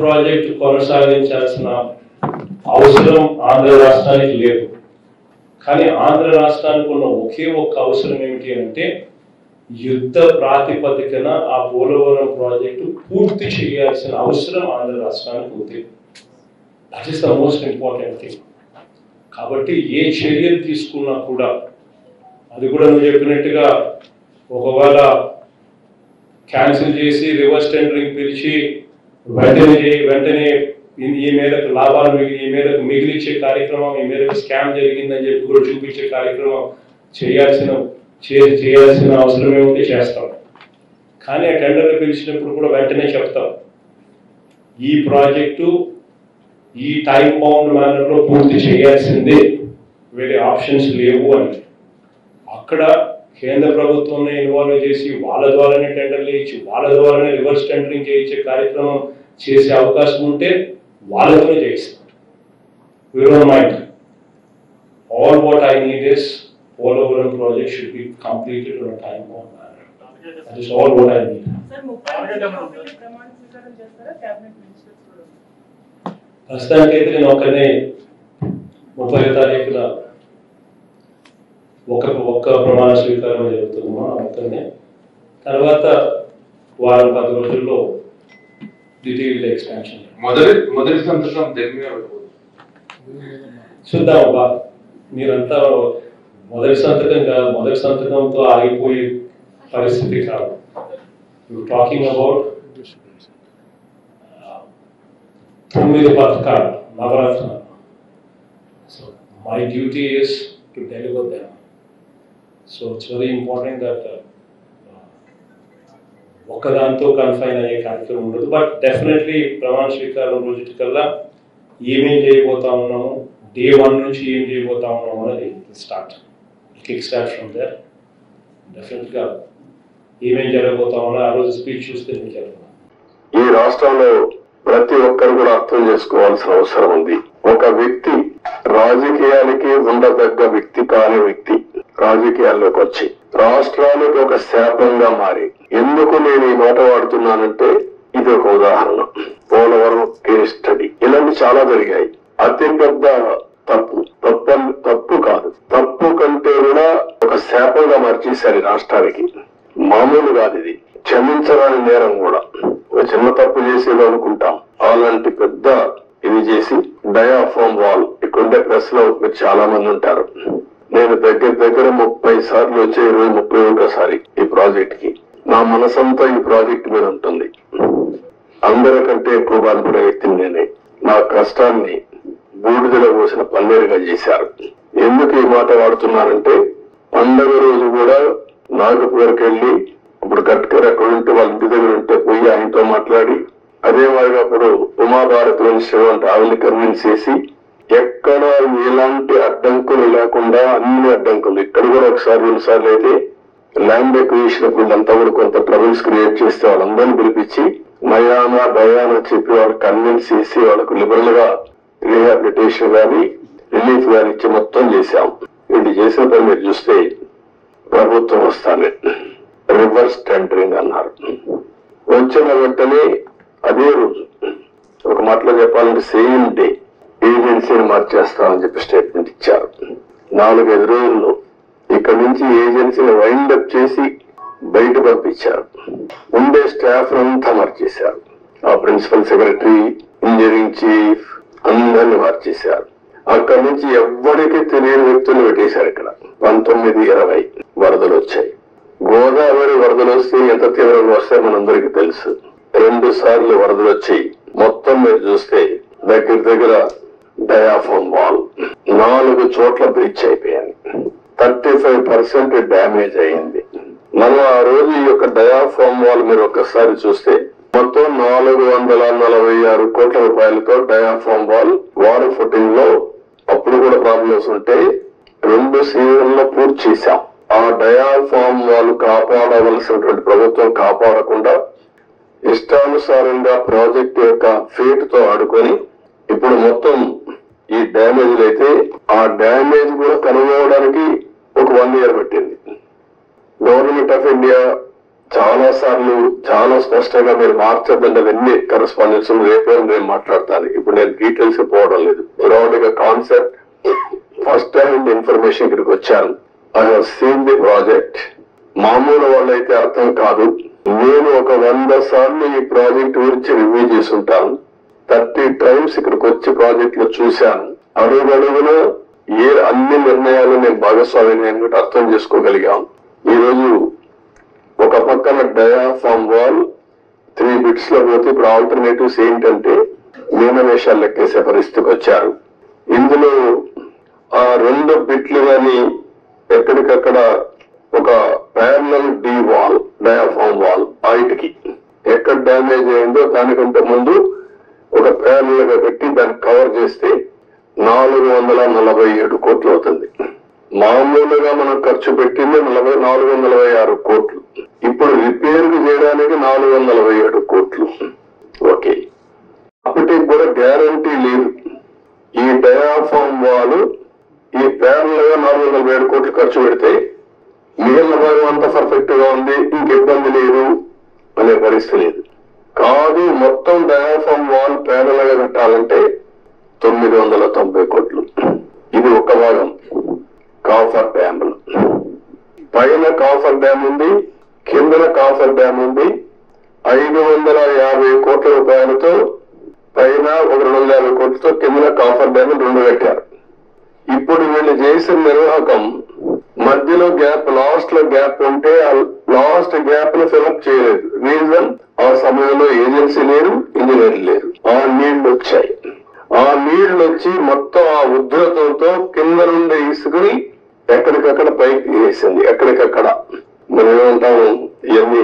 Project కొనసాగించాల్సిన అవసరం ఆంధ్ర రాష్ట్రానికి లేదు కానీ ఆంధ్ర రాష్ట్రానికి ఉన్న ఒకే ఒక్క అవసరం ఏమిటి అంటే యుద్ధ ప్రాతిపదికన ఆ పోలవరం ప్రాజెక్టు పూర్తి చేయాల్సిన అవసరం ఆంధ్ర రాష్ట్రానికి ఉంది that is the most important thing కాబట్టి ఏ చర్యలు తీసుకున్నా కూడా అది కూడా నువ్వు చెప్పినట్టుగా ఒకవేళ క్యాన్సిల్ చేసి రివర్స్ టెండరింగ్ పిలిచి వెంటనే చేయి- వెంటనే ఈ- ఈ మేరకు లాభాలు మిగిలి ఈ మేరకు మిగిలిచ్చే కార్యక్రమం ఈ మేరకు స్కామ్ జరిగిందని చెప్పి కూడా చూపించే కార్యక్రమం చేయాల్సిన చే- చేయాల్సిన అవసరం ఏముంటే చేస్తాం కానీ ఆ టెండర్లు పిలిచినప్పుడు కూడా వెంటనే చెప్తాం ఈ ప్రాజెక్టు ఈ టైం బౌండ్ మేనర్లో పూర్తి చేయాల్సిందే వేరే ఆప్షన్స్ లేవు అని అక్కడ కేంద్ర ప్రభుత్వంని ఇన్వాల్వ్ చేసి వాళ్ళ ద్వారానే టెండర్లు ఇచ్చి వాళ్ళ ద్వారానే రివర్స్ టెండరింగ్ చేయించే కార్యక్రమం చేసే అవకాశం ఉంటే వాళ్ళతోనే చేయిస్తాం we don't mind. All what I need is Polavaram project should be completed on a time bound manner. That is all what I need. Sir ముప్పై టార్గెట్ ఏమైనా ఉందా? కంపెనీ ప్రమాణ స్వీకారం చేస్తారా క్యాబినెట్ మినిస్టర్స్ కూడా ప్రస్తుతానికి అయితే నేను ఒక్కనే ముప్పై తారీఖున ఒక ఒక్క ప్రమాణ స్వీకారం జరుగుతుంది మా ఒక్కనే తర్వాత వారం పది రోజుల్లో డీటెయిల్డ్ ఎక్స్పాన్షన్ మొదటి మొదటి సంతకం దేని మీద పెట్టబోతున్నారు? చూద్దాం అబ్బా మీరంతా మొదటి సంతకం కాదు మొదటి సంతకంతో ఆగిపోయే పరిస్థితి కాదు యూ టాకింగ్ అబౌట్ తొమ్మిది పథకాలు నవరత్నాలు so my duty is to deliver them so it's very important that ఒక్కదాంతో కన్ఫైన్ అయ్యే కార్యక్రమం ఉండదు బట్ డెఫినెట్లీ ప్రమాణ స్వీకారం రోజుటికల్లా ఏమేం చేయబోతా ఉన్నాము డే వన్ నుంచి ఏం చేయబోతా ఉన్నాము అనేది start kick start from there డెఫినెట్గా ఏమేం జరగబోతా ఉన్నా ఆ రోజు స్పీచ్ చూస్తే మీకు జరుగుతుంది ఈ రాష్ట్రంలో ప్రతి ఒక్కరు కూడా అర్థం చేసుకోవాల్సిన అవసరం ఉంది ఒక వ్యక్తి రాజకీయాలకి ఉండదగ్గ వ్యక్తి కాని వ్యక్తి రాజకీయాల్లోకి వచ్చి రాష్ట్రానికి ఒక శాపంగా మారి ఎందుకు నేను ఈ మాట వాడుతున్నానంటే ఇది ఒక ఉదాహరణ పోలవరం కేస్ స్టడీ ఇలాంటి చాలా జరిగాయి అతి పెద్ద తప్పు తప్పు తప్పు కాదు తప్పు కంటే కూడా ఒక శాపంగా మార్చేశారు ఈ రాష్ట్రానికి మామూలు కాదు ఇది క్షమించరాని నేరం కూడా ఒక చిన్న తప్పు చేసేది అనుకుంటాం అలాంటి పెద్ద ఇది చేసి డయాఫామ్ వాల్ ఇక్కడుండే ప్రెస్ లో మీరు చాలా మంది ఉంటారు నేను దగ్గర దగ్గర ముప్పై సార్లు వచ్చే ఇరవై ముప్పై ఒకటోసారి ఈ ప్రాజెక్ట్ కి నా మనసంతా ఈ ప్రాజెక్ట్ మీద ఉంటుంది అందరికంటే ఎక్కువ బాధపడే వ్యక్తిని నేనే నా కష్టాన్ని బూడిదలో పోసిన పన్నీరుగా చేశారు ఎందుకు ఈ మాట వాడుతున్నారంటే పండగ రోజు కూడా నాగపూర్కి వెళ్ళి ఇప్పుడు గట్కర్ అక్కడ ఉంటే వాళ్ళ ఇంటి దగ్గర ఉంటే పోయి ఆయనతో మాట్లాడి అదే మాదిరిగా అప్పుడు ఉమాభారత్ మినిస్టర్ వంటి ఆవిడని కన్విన్స్ చేసి ఎక్కడ ఎలాంటి అడ్డంకులు లేకుండా అన్ని అడ్డంకులు ఇక్కడ కూడా ఒకసారి రెండు సార్లు అయితే ల్యాండ్ ఎక్విజిషన్ అప్పుడు వీళ్ళంతా కూడా కొంత ట్రబుల్స్ క్రియేట్ చేస్తే వాళ్ళందరినీ పిలిపించి నయానా భయానా చెప్పి వాళ్ళు కన్విన్స్ చేసి వాళ్ళకు లిబరల్ గా రీహాబిలిటేషన్ గాని రిలీఫ్ గాని ఇచ్చి మొత్తం చేశాం వీళ్ళు చేసిన పని మీరు చూస్తే ప్రభుత్వం వస్తానే రివర్స్ టెండరింగ్ అన్నారు వచ్చిన వెంటనే అదే రోజు ఒక మాటలో చెప్పాలంటే సేమ్ డే ఏజెన్సీని మార్చేస్తామని చెప్పి స్టేట్మెంట్ ఇచ్చారు నాలుగైదు రోజుల్లో ఇక్కడ నుంచి ఏజెన్సీని వైండ్ అప్ చేసి బయట పంపించారు ఉండే స్టాఫ్ అంతా మార్చేశారు ఆ ప్రిన్సిపల్ సెక్రటరీ ఇంజనీరింగ్ చీఫ్ అందరిని మార్చేశారు అక్కడి నుంచి ఎవ్వరికి తెలియని వ్యక్తులు పెట్టేశారు ఇక్కడ పంతొమ్మిది ఇరవై వరదలు వచ్చాయి గోదావరి వరదలు వస్తే ఎంత తీవ్రంగా వస్తాయో మనందరికీ తెలుసు రెండు సార్లు వరదలు వచ్చి మొత్తం మీరు చూస్తే దగ్గర దగ్గర డయాఫామ్ వాల్ నాలుగు చోట్ల బ్రిడ్జ్ అయిపోయాయి థర్టీ ఫైవ్ పర్సెంట్ డ్యామేజ్ అయింది మనం ఆ రోజు ఈ యొక్క డయాఫామ్ వాల్ మీరు ఒక్కసారి చూస్తే మొత్తం నాలుగు వందల నలభై ఆరు కోట్ల రూపాయలతో డయాఫామ్ వాల్ వాటర్ ఫుటింగ్ లో అప్పుడు కూడా ప్రాబ్లమ్స్ ఉంటే రెండు సీజన్లో పూర్తి చేశాం ఆ డయాఫామ్ వాల్ కాపాడవలసినటువంటి ప్రభుత్వం కాపాడకుండా ఇష్టానుసారంగా ప్రాజెక్ట్ యొక్క ఫేట్ తో ఆడుకొని ఇప్పుడు మొత్తం ఈ డ్యామేజ్ అయితే ఆ డ్యామేజ్ కూడా కనుగొనడానికి ఒక వన్ ఇయర్ పట్టింది గవర్నమెంట్ ఆఫ్ ఇండియా చాలా సార్లు చాలా స్పష్టంగా మీరు మార్చద్దండి అవన్నీ కరెస్పాండెన్స్ రేపే నేను మాట్లాడతాను ఇప్పుడు నేను డీటెయిల్స్ పోవడం లేదు బ్రాడ్ గా కాన్సెప్ట్ ఫస్ట్ టైం ఇన్ఫర్మేషన్ ఇక్కడికి వచ్చాను I have seen the project మామూలు వాళ్ళైతే అర్థం కాదు నేను ఒక వంద సార్లు ఈ ప్రాజెక్ట్ గురించి రివ్యూ చేసి ఉంటాను థర్టీ టైమ్స్ ఇక్కడికి వచ్చి ప్రాజెక్ట్ లో చూశాను అడుగు అడుగున ఏ అన్ని నిర్ణయాలు నేను భాగస్వామిని నేను కూడా అర్థం చేసుకోగలిగాం ఈ రోజు ఒక పక్కన డయాఫామ్ వాల్ త్రీ బిట్స్ లో పోతే ఇప్పుడు ఆల్టర్నేటివ్స్ ఏంటంటే మీనవేషాలు లెక్కేసే పరిస్థితికి వచ్చారు ఇందులో ఆ రెండు బిట్లు గాని ఎక్కడికక్కడ ఒక parallel D wall diaphragm wall బయటికి ఎక్కడ డ్యామేజ్ అయిందో దానికంటే ముందు ఒక ప్యారల్ గా పెట్టి దాన్ని కవర్ చేస్తే నాలుగు వందల నలభై ఏడు కోట్లు అవుతుంది మామూలుగా మనం ఖర్చు పెట్టింది నలభై నాలుగు వందల నలభై ఆరు కోట్లు ఇప్పుడు రిపేర్ చేయడానికి నాలుగు వందల నలభై ఏడు కోట్లు ఓకే అప్పటికి కూడా గ్యారంటీ లేదు ఈ డయాఫామ్ వాల్ ఈ ప్యారల్ గా నాలుగు వందల నలభై ఏడు కోట్లు ఖర్చు పెడితే మిగిలిన భాగం అంతా పర్ఫెక్ట్ గా ఉంది ఇంక ఇబ్బంది లేదు అనే పరిస్థితి లేదు కాదు మొత్తం డయాఫామ్ వాల్ ప్యారల్ గా కట్టాలంటే తొమ్మిది వందల తొంభై కోట్లు ఇది ఒక భాగం కాఫర్ డ్యాములు పైన కాఫర్ డ్యామ్ ఉంది కిందన కాఫర్ డ్యామ్ ఉంది ఐదు వందల యాభై కోట్ల రూపాయలతో పైన ఒక రెండు వందల యాభై కోట్లతో కిందన కాఫర్ డ్యామ్ రెండు కట్టారు ఇప్పుడు వీళ్ళు చేసిన నిర్వాహకం మధ్యలో గ్యాప్ లాస్ట్ లో గ్యాప్ ఉంటే ఆ లాస్ట్ గ్యాప్ ను ఫిలప్ చేయలేదు రీజన్ ఆ సమయంలో ఏజెన్సీ లేరు ఇంజనీర్ లేరు ఆ నీళ్లు వచ్చాయి ఆ నీళ్లు వచ్చి మొత్తం ఆ ఉధృతంతో కింద నుండి ఇసుకుని ఎక్కడికక్కడ పైకి వేసింది ఎక్కడికక్కడ మనం ఏమంటాము ఇవన్నీ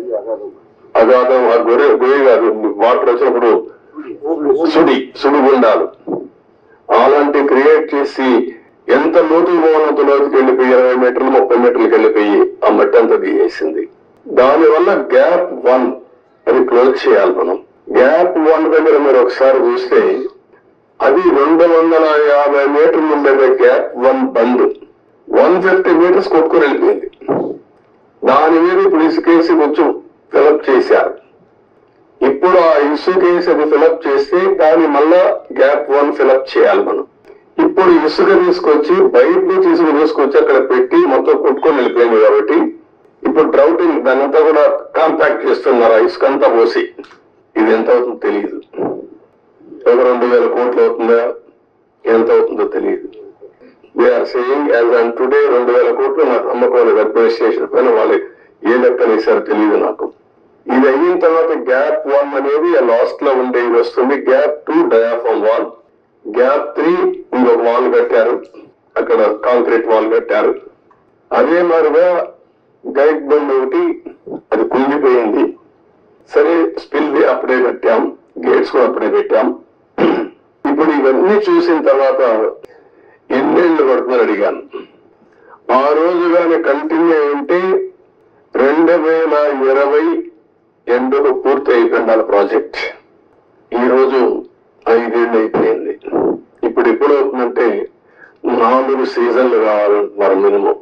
అగాధం ఆ గొర్రె గొయ్యి కాదు వాటర్ వచ్చినప్పుడు సుడి సుడిగుండాలు అలాంటి క్రియేట్ చేసి ఎంత లోతు పోవాలంత లోతుకి వెళ్ళిపోయి ఇరవై మీటర్లు ముప్పై మీటర్లకు వెళ్ళిపోయి ఆ మట్టి అంతా దిగేసింది దానివల్ల గ్యాప్ వన్ అది క్లోజ్ చేయాలి మనం గ్యాప్ వన్ దగ్గర మీరు ఒకసారి చూస్తే అది రెండు వందల యాభై మీటర్లు ఉండేది గ్యాప్ వన్ బంద్ వన్ ఫిఫ్టీ మీటర్స్ కొట్టుకొని వెళ్ళిపోయింది దాని మీద ఇప్పుడు ఇసుకేసి కొంచెం ఫిలప్ చేశారు ఇప్పుడు ఆ ఇసుక వేసి అది ఫిలప్ చేస్తే దాన్ని మళ్ళా గ్యాప్ వన్ ఫిలప్ చేయాలి మనం ఇప్పుడు ఇసుక తీసుకొచ్చి బయట నుంచి ఇసుక తీసుకొచ్చి అక్కడ పెట్టి మొత్తం కొట్టుకొని వెళ్ళిపోయింది కాబట్టి ఇప్పుడు డ్రౌటింగ్ దాని అంతా కూడా కాంపాక్ట్ చేస్తున్నారు ఆ ఇసుక అంతా పోసి ఇది ఎంత అవుతుందో తెలియదు ఒక రెండు వేల కోట్లు అవుతుందా ఎంత అవుతుందో తెలియదు we are saying as on today రెండు వేల కోట్లు నాకు నమ్మకం లేదు అడ్మినిస్ట్రేషన్ పైన వాళ్ళు ఏ లెక్కలు వేశారో తెలియదు నాకు ఇది అయిన తర్వాత గ్యాప్ వన్ అనేది లాస్ట్ లో ఉండే ఇది వస్తుంది gap two diaphragm wall gap three ఇంకొక వాల్ కట్టారు అక్కడ కాంక్రీట్ వాల్ కట్టారు అదే మాదిరిగా గైడ్ బండ్ ఒకటి అది కుంగిపోయింది సరే స్పిల్ వే అప్పుడే కట్టాం గేట్స్ కూడా అప్పుడే పెట్టాం ఇప్పుడు ఇవన్నీ చూసిన తర్వాత ఎన్నేళ్ళు పడుతుందని అడిగాను ఆ రోజు కానీ కంటిన్యూ ఉంటే రెండు వేల ఇరవై ఎండుకు పూర్తి అయిపోయింది ప్రాజెక్ట్ ఈ రోజు ఐదేళ్ళు అయిపోయింది ఇప్పుడు ఎప్పుడు అవుతుందంటే నాలుగు సీజన్లు కావాలంటున్నారు మినిమం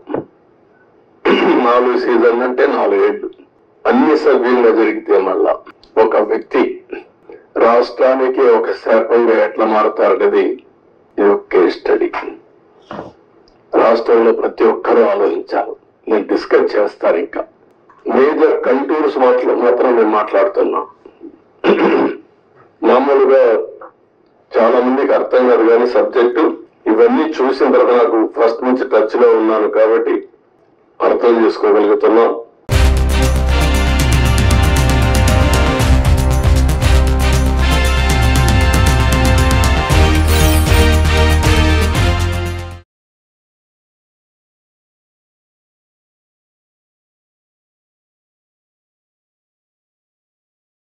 నాలుగు సీజన్లు అంటే నాలుగేళ్లు అన్ని సవ్యంగా జరిగితే మళ్ళా ఒక వ్యక్తి రాష్ట్రానికి ఒక శాపంగా ఎట్లా మారుతారనేది ఇది ఒక కేస్ స్టడీ రాష్ట్రంలో ప్రతి ఒక్కరూ ఆలోచించాలి నేను డిస్కస్ చేస్తాను ఇంకా మేజర్ కంటూర్స్ మాట్లా మాత్రం నేను మాట్లాడుతున్నా మామూలుగా చాలా మందికి అర్థం కాదు కానీ సబ్జెక్టు ఇవన్నీ చూసిన తర్వాత నాకు ఫస్ట్ నుంచి టచ్ లో ఉన్నాను కాబట్టి అర్థం చేసుకోగలుగుతున్నాం